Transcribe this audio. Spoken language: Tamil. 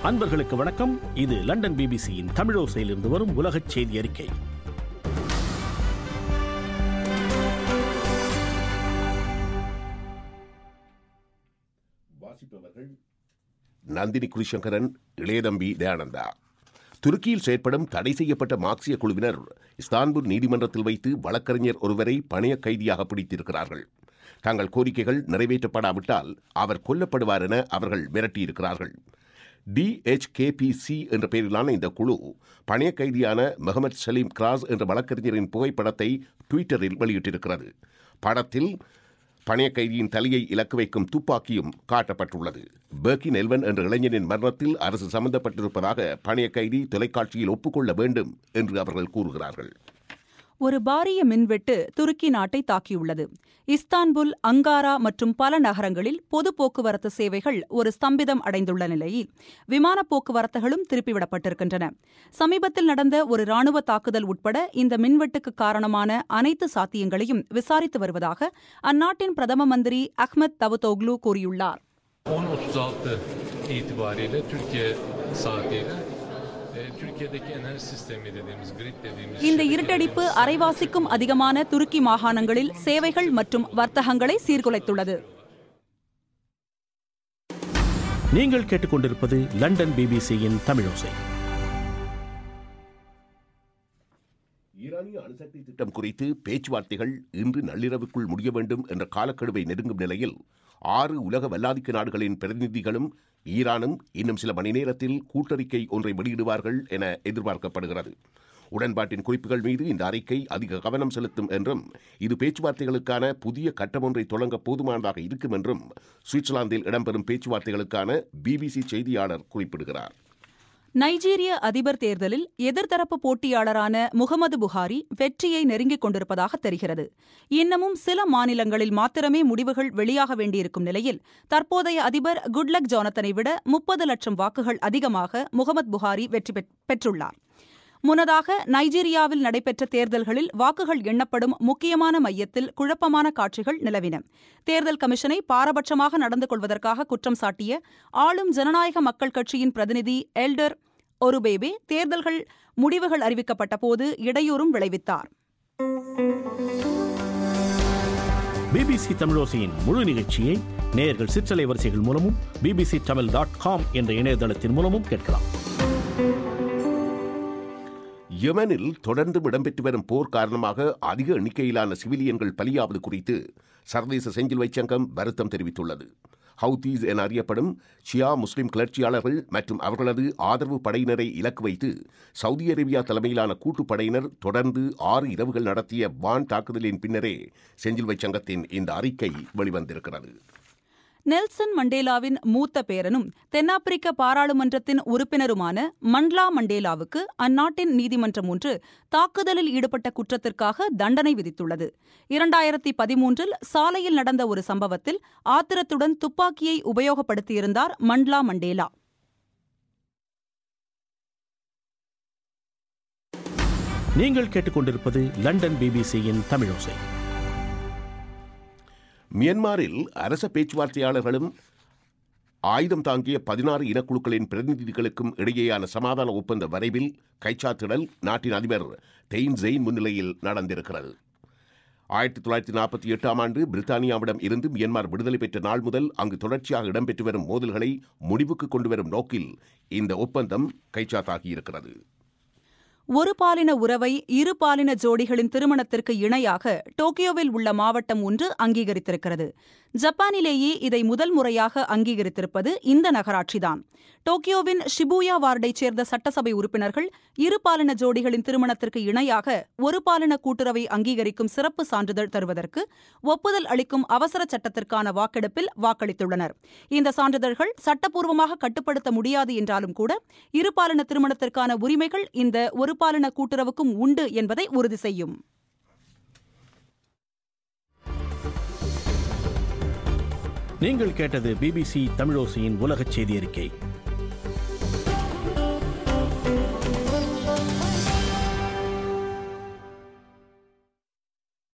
அன்பர்களுக்கு வணக்கம் இது லண்டன் பிபிசியின் தமிழோசையிலிருந்து வரும் உலகச் செய்தி அறிக்கை வாசிப்பவர்கள் நந்தினி குலிசங்கரன் இளையதம்பி தயானந்தா துருக்கியில் செயற்படும் தடை செய்யப்பட்ட மார்க்சிய குழுவினர் இஸ்தான்புல் நீதிமன்றத்தில் வைத்து வழக்கறிஞர் ஒருவரை பணைய கைதியாக பிடித்திருக்கிறார்கள் தங்கள் கோரிக்கைகள் நிறைவேற்றப்படாவிட்டால் அவர் கொல்லப்படுவார் என அவர்கள் மிரட்டியிருக்கிறார்கள் டிஎச்கேபிசி என்ற பெயரிலான இந்த குழு பணைய கைதியான முகமது சலீம் கிராஸ் என்ற வழக்கறிஞரின் புகைப்படத்தை ட்விட்டரில் வெளியிட்டிருக்கிறது படத்தில் பணைய கைதியின் தலையை இலக்கு வைக்கும் துப்பாக்கியும் காட்டப்பட்டுள்ளது பெர்கின் எல்வன் என்ற இளைஞனின் மரணத்தில் அரசு சம்பந்தப்பட்டிருப்பதாக பணைய கைதி தொலைக்காட்சியில் ஒப்புக்கொள்ள வேண்டும் என்று அவர்கள் கூறுகிறார்கள் ஒரு பாரிய மின்வெட்டு துருக்கி நாட்டை தாக்கியுள்ளது இஸ்தான்புல் அங்காரா மற்றும் பல நகரங்களில் பொது போக்குவரத்து சேவைகள் ஒரு ஸ்தம்பிதம் அடைந்துள்ள நிலையில் விமான போக்குவரத்துகளும் திருப்பிவிடப்பட்டிருக்கின்றன சமீபத்தில் நடந்த ஒரு ராணுவ தாக்குதல் உட்பட இந்த மின்வெட்டுக்கு காரணமான அனைத்து சாத்தியங்களையும் விசாரித்து வருவதாக அந்நாட்டின் பிரதம மந்திரி அஹ்மத் தவுதோக்லு கூறியுள்ளார் 10.36 itibariyle Türkiye saatiyle e, Türkiye'deki enerji sistemi dediğimiz grid dediğimiz இந்த şebeke இருட்டடிப்பு dediğimiz அரைவாசிக்கும் அதிகமான துருக்கி மாகாணங்களில் சேவைகள் மற்றும் வர்த்தகங்களை சீர்குலைத்துள்ளது நீங்கள் கேட்டுக்கொண்டிருப்பது லண்டன் பிபிசியின் தமிழோசை ஈரானிய அணுசக்தி திட்டம் குறித்து பேச்சுவார்த்தைகள் இன்று நள்ளிரவுக்குள் முடிய வேண்டும் என்ற காலக்கெடுவை நெருங்கும் நிலையில் ஆறு உலக வல்லாதிக்க நாடுகளின் பிரதிநிதிகளும் ஈரானும் இன்னும் சில மணி நேரத்தில் கூட்டறிக்கை ஒன்றை வெளியிடுவார்கள் என எதிர்பார்க்கப்படுகிறது உடன்பாட்டின் குறிப்புகள் மீது இந்த அறிக்கை அதிக கவனம் செலுத்தும் என்றும் இது பேச்சுவார்த்தைகளுக்கான புதிய கட்டம் ஒன்றை தொடங்க போதுமானதாக இருக்கும் என்றும் சுவிட்சர்லாந்தில் இடம்பெறும் பேச்சுவார்த்தைகளுக்கான பிபிசி செய்தியாளர் குறிப்பிடுகிறார் நைஜீரிய அதிபர் தேர்தலில் எதிர்த்தரப்பு போட்டியாளரான முகமது புகாரி வெற்றியை நெருங்கிக் கொண்டிருப்பதாக தெரிகிறது இன்னமும் சில மாநிலங்களில் மாத்திரமே முடிவுகள் வெளியாக வேண்டியிருக்கும் நிலையில் தற்போதைய அதிபர் குட்லக் ஜானத்தனை விட முப்பது லட்சம் வாக்குகள் அதிகமாக முகமது புகாரி வெற்றி பெற்- பெற்றுள்ளார் முன்னதாக நைஜீரியாவில் நடைபெற்ற தேர்தல்களில் வாக்குகள் எண்ணப்படும் முக்கியமான மையத்தில் குழப்பமான காட்சிகள் நிலவின தேர்தல் கமிஷனை பாரபட்சமாக நடந்து கொள்வதற்காக குற்றம் சாட்டிய ஆளும் ஜனநாயக மக்கள் கட்சியின் பிரதிநிதி எல்டர் ஒருபேபே தேர்தல்கள் முடிவுகள் அறிவிக்கப்பட்ட போது இடையூறும் விளைவித்தார் பிபிசி தமிழோசையின் முழு நிகழ்ச்சியை நேயர்கள் சிற்றலை வரிசைகள் மூலமும் பிபிசி தமிழ் டாட் காம் என்ற இணையதளத்தின் மூலமும் கேட்கலாம் யெமனில் தொடர்ந்து இடம்பெற்று வரும் போர் காரணமாக அதிக எண்ணிக்கையிலான சிவிலியன்கள் பலியாவது குறித்து சர்வதேச செஞ்சிலுவை சங்கம் வருத்தம் தெரிவித்துள்ளது ஹவுதீஸ் என அறியப்படும் ஷியா முஸ்லிம் கிளர்ச்சியாளர்கள் மற்றும் அவர்களது ஆதரவு படையினரை இலக்கு வைத்து சவுதி அரேபியா தலைமையிலான கூட்டுப் படையினர் தொடர்ந்து ஆறு இரவுகள் நடத்திய வான் தாக்குதலின் பின்னரே செஞ்சிலுவை சங்கத்தின் இந்த அறிக்கை வெளிவந்திருக்கிறது நெல்சன் மண்டேலாவின் மூத்த பேரனும் தென்னாப்பிரிக்க பாராளுமன்றத்தின் உறுப்பினருமான மண்ட்லா மண்டேலாவுக்கு அந்நாட்டின் நீதிமன்றம் ஒன்று தாக்குதலில் ஈடுபட்ட குற்றத்திற்காக தண்டனை விதித்துள்ளது இரண்டாயிரத்தி பதிமூன்றில் சாலையில் நடந்த ஒரு சம்பவத்தில் ஆத்திரத்துடன் துப்பாக்கியை உபயோகப்படுத்தியிருந்தார் மண்ட்லா மண்டேலா நீங்கள் கேட்டுக்கொண்டிருப்பது லண்டன் பிபிசியின் தமிழோசை மியன்மாரில் அரச பேச்சுவார்த்தையாளர்களும் ஆயுதம் தாங்கிய பதினாறு இனக்குழுக்களின் பிரதிநிதிகளுக்கும் இடையேயான சமாதான ஒப்பந்த வரைவில் கைச்சாத்திடல் நாட்டின் அதிபர் தெயின் ஜெயின் முன்னிலையில் நடந்திருக்கிறது ஆயிரத்தி தொள்ளாயிரத்தி நாற்பத்தி எட்டாம் ஆண்டு பிரித்தானியாவிடம் இருந்து மியன்மார் விடுதலை பெற்ற நாள் முதல் அங்கு தொடர்ச்சியாக இடம்பெற்று வரும் மோதல்களை முடிவுக்கு கொண்டு வரும் நோக்கில் இந்த ஒப்பந்தம் கைச்சாத்தாகியிருக்கிறது ஒரு பாலின உறவை இரு பாலின ஜோடிகளின் திருமணத்திற்கு இணையாக டோக்கியோவில் உள்ள மாவட்டம் ஒன்று அங்கீகரித்திருக்கிறது ஜப்பானிலேயே இதை முதல் முறையாக அங்கீகரித்திருப்பது இந்த நகராட்சிதான் டோக்கியோவின் ஷிபூயா வார்டைச் சேர்ந்த சட்டசபை உறுப்பினர்கள் இரு பாலின ஜோடிகளின் திருமணத்திற்கு இணையாக ஒரு பாலின கூட்டுறவை அங்கீகரிக்கும் சிறப்பு சான்றிதழ் தருவதற்கு ஒப்புதல் அளிக்கும் அவசர சட்டத்திற்கான வாக்கெடுப்பில் வாக்களித்துள்ளனர் இந்த சான்றிதழ்கள் சட்டப்பூர்வமாக கட்டுப்படுத்த முடியாது என்றாலும் கூட இருபாலின திருமணத்திற்கான உரிமைகள் இந்த ஒரு பாலின கூட்டுறவுக்கும் உண்டு என்பதை உறுதி செய்யும் நீங்கள் கேட்டது பிபிசி தமிழோசையின் உலகச் செய்தி அறிக்கை